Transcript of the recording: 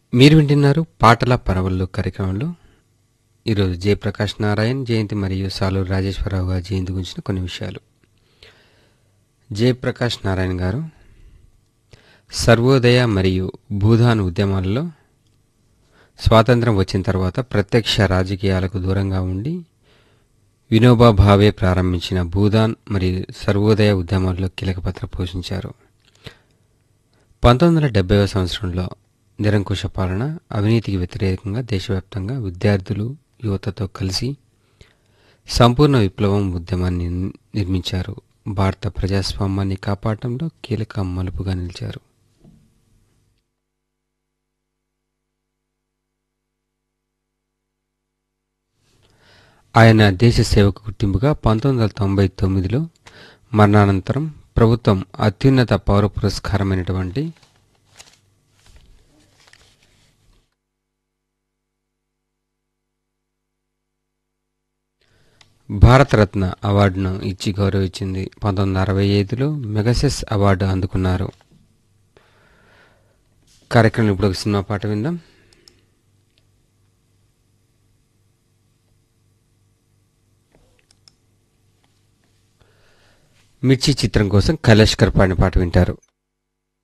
మీరు వింటున్నారు పాటల పరవళ్ళు కార్యక్రమంలో ఈరోజు జయప్రకాష్ నారాయణ్ జయంతి మరియు సాలూరు రాజేశ్వరరావు గారి జయంతి గురించిన కొన్ని విషయాలు జయప్రకాష్ నారాయణ గారు సర్వోదయ మరియు భూదాన్ ఉద్యమాలలో స్వాతంత్రం వచ్చిన తర్వాత ప్రత్యక్ష రాజకీయాలకు దూరంగా ఉండి వినోబా భావే ప్రారంభించిన భూదాన్ మరియు సర్వోదయ ఉద్యమాల్లో కీలక పాత్ర పోషించారు పంతొమ్మిది వందల డెబ్బైవ సంవత్సరంలో నిరంకుశ పాలన అవినీతికి వ్యతిరేకంగా దేశవ్యాప్తంగా విద్యార్థులు యువతతో కలిసి సంపూర్ణ విప్లవం ఉద్యమాన్ని నిర్మించారు భారత ప్రజాస్వామ్యాన్ని కాపాడటంలో కీలక మలుపుగా నిలిచారు ఆయన దేశ సేవకు గుర్తింపుగా పంతొమ్మిది వందల తొంభై తొమ్మిదిలో మరణానంతరం ప్రభుత్వం అత్యున్నత పౌర పురస్కారమైనటువంటి భారతరత్న అవార్డును ఇచ్చి గౌరవించింది పంతొమ్మిది వందల అరవై ఐదులో మెగసెస్ అవార్డు అందుకున్నారు కార్యక్రమం ఇప్పుడు ఒక సినిమా పాట విందాం మిర్చి చిత్రం కోసం కైలాష్కర్ పాడిన పాట వింటారు